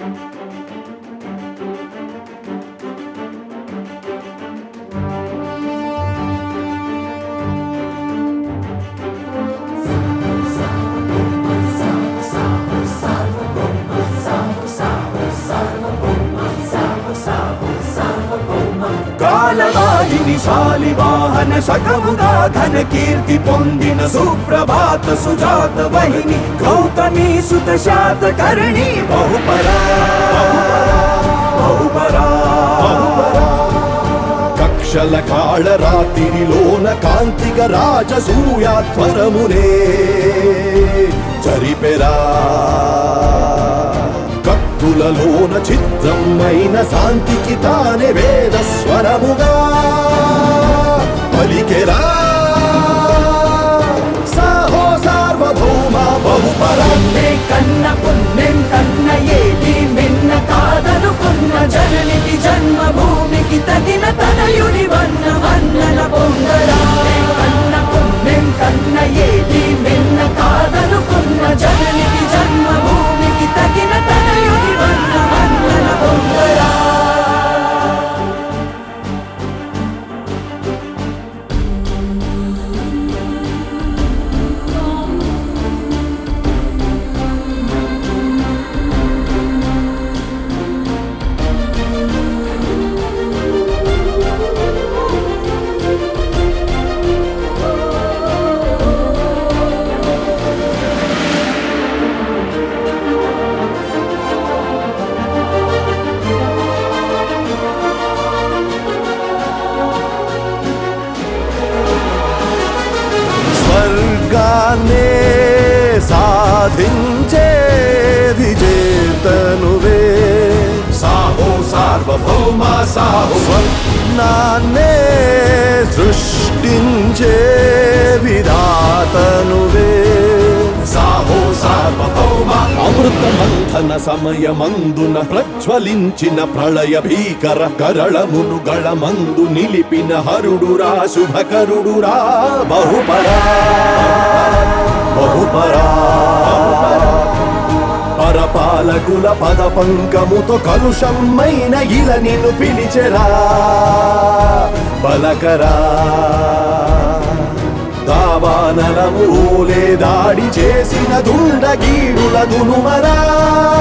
కాలవాహిని శాలివాహన శకముగా ఘన కీర్తి పొందిన సుప్రభాత సుజాత వహిని గౌతమి సుత శాత కరణి బహుపరా బహుపరా బహుపరా కక్షల కాళ రాత్రిలోన కాంతిక రాజసూయాధ్వరమునే జరిపెరా కత్తులలోన చిత్రమైన శాంతికి తానే వేద స్వరముగా పలికెరా సాహో సార్వభౌమ బహుపరా పుణ్యే కన్న పుణ్యం కన్న ఏది మిన్న కాదనుకున్న జననికి జన్మభూమికి తగిన తనయుని వన్న వన్నన పొందరా కన్న పుణ్యం కన్న ఏది మిన్న కాదనుకున్న జననికి జన్మభూమికి తగిన తనయుని వన్న వన్నన పొందరా స్వర్గాన్నే సాధించే విజేతనువే సాహో సార్వభౌమ సాహో స్వర్ణాన్నే సృష్టించే విధాతనువే సాహో సార్వభౌమ అమృత మంథన సమయమందున ప్రజ్వలించిన ప్రళయ భీకర కరళమును గళమందు నిలిపిన హరుడురా శుభకరుడురా బహుపరా బహుపరా పరపాలకుల పద పంకముతో కలుషమైన ఇల నిన్ను పిలిచెరా బలకరా దావానలము ఓలే దాడి చేసిన దుండగీడుల దునుమరా